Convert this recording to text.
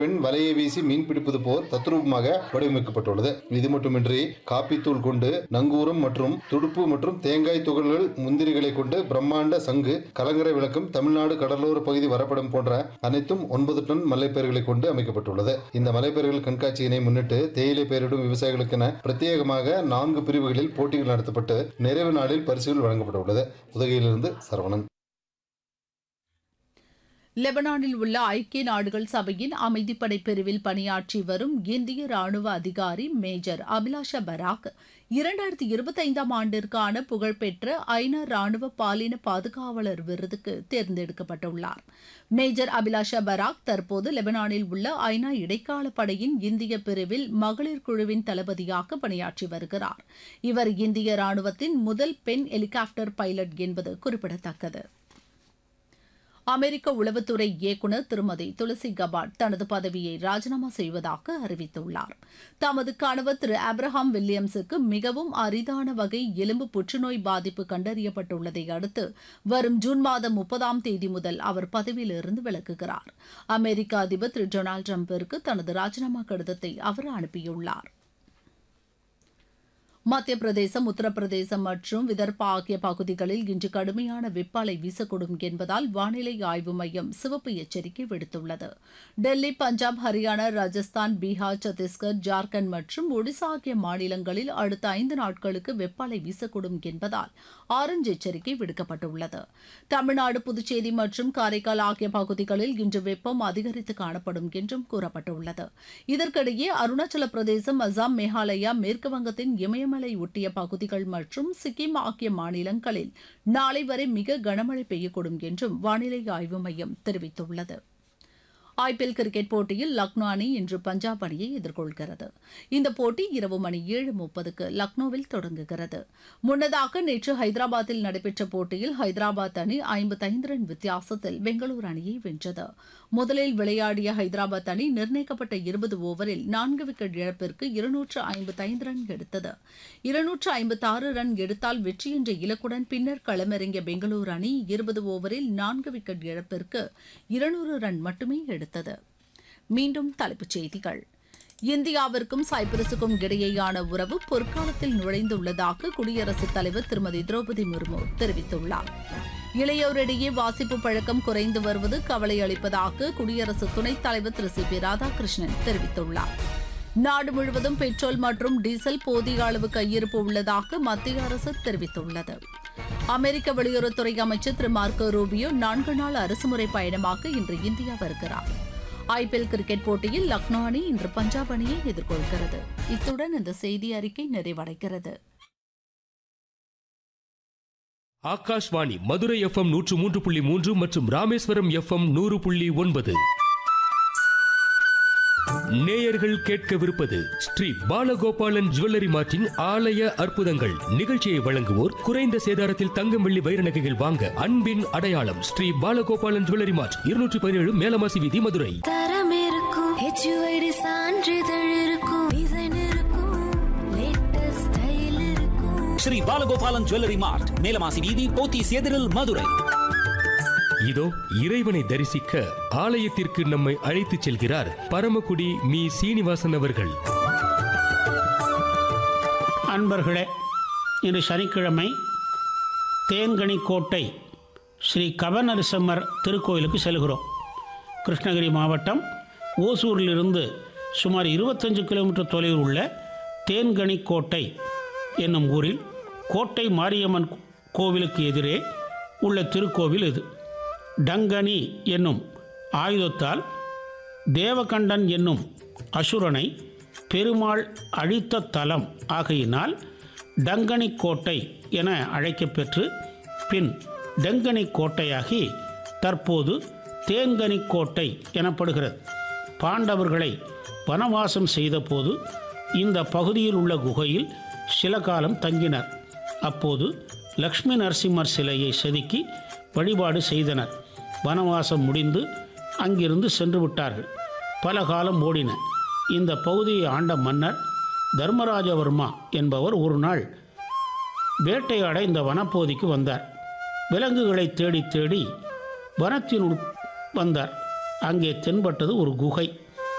பெண் வலையை வீசி மீன் பிடிப்பது போல் தத்ரூபமாக வடிவமைக்கப்பட்டுள்ளது இது மட்டுமின்றி காப்பித்தூள் கொண்டு நங்கூரம் மற்றும் துடுப்பு மற்றும் தேங்காய் துகள்கள் முந்திரிகளை கொண்டு பிரம்மாண்ட சங்கு கலங்கரை விளக்கம் தமிழ்நாடு கடலோர பகுதி வரப்படம் போன்ற அனைத்தும் ஒன்பது டன் மலைப்பயிர்களை கொண்டு அமைக்கப்பட்டுள்ளது இந்த மலைப்பயிர்கள் கண்காட்சியினை முன்னிட்டு தேயிலை பயிரிடும் விவசாயிகளுக்கென பிரத்யேகமாக நான்கு பிரிவுகளில் போட்டிகள் நடத்தப்பட்டு நிறைவு நாளில் பரிசுகள் வழங்கப்பட்டுள்ளது உதகையிலிருந்து சரவணன் லெபனானில் உள்ள ஐக்கிய நாடுகள் சபையின் அமைதிப்படை பிரிவில் பணியாற்றி வரும் இந்திய ராணுவ அதிகாரி மேஜர் அபிலாஷா பராக் இரண்டாயிரத்தி இருபத்தைந்தாம் ஆண்டிற்கான புகழ்பெற்ற ஐநா ராணுவ பாலின பாதுகாவலர் விருதுக்கு தேர்ந்தெடுக்கப்பட்டுள்ளார் மேஜர் அபிலாஷா பராக் தற்போது லெபனானில் உள்ள ஐநா இடைக்கால படையின் இந்திய பிரிவில் மகளிர் குழுவின் தளபதியாக பணியாற்றி வருகிறார் இவர் இந்திய ராணுவத்தின் முதல் பெண் ஹெலிகாப்டர் பைலட் என்பது குறிப்பிடத்தக்கது அமெரிக்க உளவுத்துறை இயக்குநர் திருமதி துளசி கபாட் தனது பதவியை ராஜினாமா செய்வதாக அறிவித்துள்ளார் தமது கணவர் திரு அப்ரஹாம் வில்லியம்ஸுக்கு மிகவும் அரிதான வகை எலும்பு புற்றுநோய் பாதிப்பு கண்டறியப்பட்டுள்ளதை அடுத்து வரும் ஜூன் மாதம் முப்பதாம் தேதி முதல் அவர் பதவியிலிருந்து விலகுகிறார் அமெரிக்க அதிபர் திரு டொனால்டு டிரம்பிற்கு தனது ராஜினாமா கடிதத்தை அவர் அனுப்பியுள்ளார் மத்திய பிரதேசம் உத்தரப்பிரதேசம் மற்றும் விதர்பா ஆகிய பகுதிகளில் இன்று கடுமையான வெப்பாலை வீசக்கூடும் என்பதால் வானிலை ஆய்வு மையம் சிவப்பு எச்சரிக்கை விடுத்துள்ளது டெல்லி பஞ்சாப் ஹரியானா ராஜஸ்தான் பீகார் சத்தீஸ்கர் ஜார்க்கண்ட் மற்றும் ஒடிசா ஆகிய மாநிலங்களில் அடுத்த ஐந்து நாட்களுக்கு வெப்பாலை வீசக்கூடும் என்பதால் ஆரஞ்சு எச்சரிக்கை விடுக்கப்பட்டுள்ளது தமிழ்நாடு புதுச்சேரி மற்றும் காரைக்கால் ஆகிய பகுதிகளில் இன்று வெப்பம் அதிகரித்து காணப்படும் என்றும் கூறப்பட்டுள்ளது இதற்கிடையே அருணாச்சல பிரதேசம் அசாம் மேகாலயா மேற்குவங்கத்தின் இமயம் இமயமலை ஒட்டிய பகுதிகள் மற்றும் சிக்கிம் ஆகிய மாநிலங்களில் நாளை வரை மிக கனமழை பெய்யக்கூடும் என்றும் வானிலை ஆய்வு மையம் தெரிவித்துள்ளது ஐபிஎல் கிரிக்கெட் போட்டியில் லக்னோ அணி இன்று பஞ்சாப் அணியை எதிர்கொள்கிறது இந்த போட்டி இரவு மணி ஏழு முப்பதுக்கு லக்னோவில் தொடங்குகிறது முன்னதாக நேற்று ஹைதராபாத்தில் நடைபெற்ற போட்டியில் ஹைதராபாத் அணி ஐம்பத்தைந்து ரன் வித்தியாசத்தில் பெங்களூரு அணியை வென்றது முதலில் விளையாடிய ஹைதராபாத் அணி நிர்ணயிக்கப்பட்ட இருபது ஓவரில் நான்கு விக்கெட் இழப்பிற்கு இருநூற்று ஐம்பத்தைந்து ரன் எடுத்தது இருநூற்று ஐம்பத்தாறு ரன் எடுத்தால் வெற்றி என்ற இலக்குடன் பின்னர் களமிறங்கிய பெங்களூரு அணி இருபது ஓவரில் நான்கு விக்கெட் இழப்பிற்கு இருநூறு ரன் மட்டுமே எடுத்தது மீண்டும் தலைப்புச் செய்திகள் இந்தியாவிற்கும் சைப்ரஸுக்கும் இடையேயான உறவு பொற்காலத்தில் நுழைந்துள்ளதாக குடியரசுத் தலைவர் திருமதி திரௌபதி முர்மு தெரிவித்துள்ளார் இளையோரிடையே வாசிப்பு பழக்கம் குறைந்து வருவது கவலை அளிப்பதாக குடியரசு துணைத் தலைவர் திரு சி பி ராதாகிருஷ்ணன் தெரிவித்துள்ளார் நாடு முழுவதும் பெட்ரோல் மற்றும் டீசல் போதிய அளவு கையிருப்பு உள்ளதாக மத்திய அரசு தெரிவித்துள்ளது அமெரிக்க வெளியுறவுத்துறை அமைச்சர் திரு மார்க்கோ ரூபியோ நான்கு நாள் அரசுமுறை பயணமாக இன்று இந்தியா வருகிறார் ஐபிஎல் கிரிக்கெட் போட்டியில் லக்னோ அணி இன்று பஞ்சாப் அணியை எதிர்கொள்கிறது இத்துடன் இந்த செய்தி அறிக்கை நிறைவடைகிறது ஆகாஷ்வாணி மதுரை எஃப்எம் நூற்று மூன்று புள்ளி மூன்று மற்றும் ராமேஸ்வரம் எஃப்எம் நூறு புள்ளி ஒன்பது நேயர்கள் கேட்கவிருப்பது ஸ்ரீ பாலகோபாலன் ஜுவல்லரி மார்ட்டின் ஆலய அற்புதங்கள் நிகழ்ச்சியை வழங்குவோர் குறைந்த சேதாரத்தில் தங்கம் வெள்ளி வைர நகைகள் வாங்க அன்பின் அடையாளம் ஸ்ரீ பாலகோபாலன் ஜுவல்லரி மார்ட் இருநூற்றி பதினேழு மேலமாசி வீதி மதுரை தரம் இருக்கும் ஹெச்யூஐடி சான்றிதழ் இருக்கும் டிசைன் இருக்கும் லேட்டஸ்ட் ஸ்டைல் இருக்கும் ஸ்ரீ பாலகோபாலன் ஜுவல்லரி மார்ட் மேலமாசி வீதி போத்தீஸ் எதிரில் மதுரை இதோ இறைவனை தரிசிக்க ஆலயத்திற்கு நம்மை அழைத்துச் செல்கிறார் பரமக்குடி மீ சீனிவாசன் அவர்கள் அன்பர்களே இன்று சனிக்கிழமை தேன்கனிக்கோட்டை ஸ்ரீ கவநரசிம்மர் திருக்கோயிலுக்கு செல்கிறோம் கிருஷ்ணகிரி மாவட்டம் ஓசூரிலிருந்து சுமார் இருபத்தஞ்சு கிலோமீட்டர் தொலைவில் உள்ள தேன்கனிக்கோட்டை என்னும் ஊரில் கோட்டை மாரியம்மன் கோவிலுக்கு எதிரே உள்ள திருக்கோவில் இது டங்கனி என்னும் ஆயுதத்தால் தேவகண்டன் என்னும் அசுரனை பெருமாள் அழித்த தலம் ஆகையினால் டங்கனி கோட்டை என அழைக்கப்பெற்று பின் டெங்கனி கோட்டையாகி தற்போது தேங்கனி கோட்டை எனப்படுகிறது பாண்டவர்களை வனவாசம் செய்தபோது இந்த பகுதியில் உள்ள குகையில் சில காலம் தங்கினர் அப்போது லக்ஷ்மி நரசிம்மர் சிலையை செதுக்கி வழிபாடு செய்தனர் வனவாசம் முடிந்து அங்கிருந்து சென்று விட்டார்கள் பல காலம் ஓடின இந்த பகுதியை ஆண்ட மன்னர் தர்மராஜவர்மா என்பவர் ஒரு நாள் வேட்டையாட இந்த வனப்பகுதிக்கு வந்தார் விலங்குகளை தேடி தேடி வனத்தினுள் வந்தார் அங்கே தென்பட்டது ஒரு குகை